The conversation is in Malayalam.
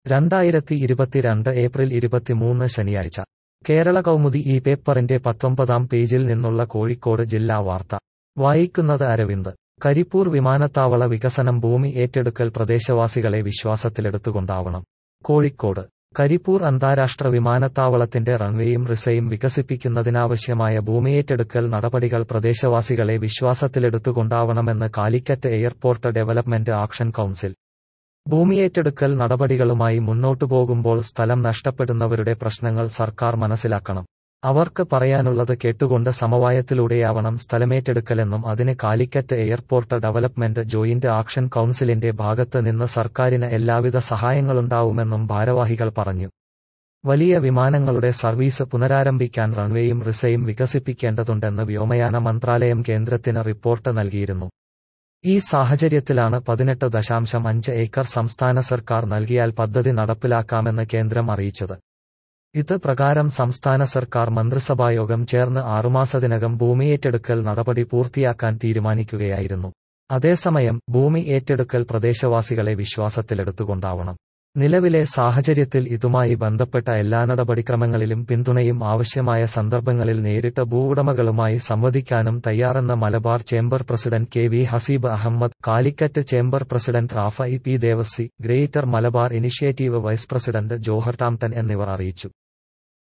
രണ്ടായിരത്തി ഇരുപത്തിരണ്ട് ഏപ്രിൽ ഇരുപത്തിമൂന്ന് ശനിയാഴ്ച കേരള കൗമുദി ഈ പേപ്പറിന്റെ പത്തൊമ്പതാം പേജിൽ നിന്നുള്ള കോഴിക്കോട് ജില്ലാ വാർത്ത വായിക്കുന്നത് അരവിന്ദ് കരിപ്പൂർ വിമാനത്താവള വികസനം ഭൂമി ഏറ്റെടുക്കൽ പ്രദേശവാസികളെ വിശ്വാസത്തിലെടുത്തുകൊണ്ടാവണം കോഴിക്കോട് കരിപ്പൂർ അന്താരാഷ്ട്ര വിമാനത്താവളത്തിന്റെ റൺവേയും റിസയും വികസിപ്പിക്കുന്നതിനാവശ്യമായ ഭൂമിയേറ്റെടുക്കൽ നടപടികൾ പ്രദേശവാസികളെ വിശ്വാസത്തിലെടുത്തുകൊണ്ടാവണമെന്ന് Calicut airport development action council ഭൂമിയേറ്റെടുക്കൽ നടപടികളുമായി മുന്നോട്ടു പോകുമ്പോൾ സ്ഥലം നഷ്ടപ്പെടുന്നവരുടെ പ്രശ്നങ്ങൾ സർക്കാർ മനസ്സിലാക്കണം അവർക്ക് പറയാനുള്ളത് കേട്ടുകൊണ്ട് സമവായത്തിലൂടെയാവണം സ്ഥലമേറ്റെടുക്കലെന്നും അതിന് Calicut airport development joint action കൗൺസിലിന്റെ ഭാഗത്ത് നിന്ന് സർക്കാരിന് എല്ലാവിധ സഹായങ്ങളുണ്ടാവുമെന്നും ഭാരവാഹികൾ പറഞ്ഞു വലിയ വിമാനങ്ങളുടെ സർവീസ് പുനരാരംഭിക്കാൻ റൺവേയും റിസയും വികസിപ്പിക്കേണ്ടതുണ്ടെന്ന് വ്യോമയാന മന്ത്രാലയം കേന്ദ്രത്തിന് റിപ്പോർട്ട് നൽകിയിരുന്നു ഈ സാഹചര്യത്തിലാണ് പതിനെട്ട് ദശാംശം അഞ്ച് ഏക്കർ സംസ്ഥാന സർക്കാർ നൽകിയാൽ പദ്ധതി നടപ്പിലാക്കാമെന്ന് കേന്ദ്രം അറിയിച്ചത് ഇത് പ്രകാരം സംസ്ഥാന സർക്കാർ മന്ത്രിസഭായോഗം ചേർന്ന് ആറുമാസത്തിനകം ഭൂമി ഏറ്റെടുക്കൽ നടപടി പൂർത്തിയാക്കാൻ തീരുമാനിക്കുകയായിരുന്നു അതേസമയം ഭൂമി ഏറ്റെടുക്കൽ പ്രദേശവാസികളെ വിശ്വാസത്തിലെടുത്തുകൊണ്ടാവണം നിലവിലെ സാഹചര്യത്തിൽ ഇതുമായി ബന്ധപ്പെട്ട എല്ലാ നടപടിക്രമങ്ങളിലും പിന്തുണയും ആവശ്യമായ സന്ദർഭങ്ങളിൽ നേരിട്ട് ഭൂവുടമകളുമായി സംവദിക്കാനും തയ്യാറെന്ന് Malabar chamber president K V Haseeb Ahmed Calicut chamber president Rafa E P Devasi greater Malabar initiative vice president Johar Tamtan എന്നിവർ അറിയിച്ചു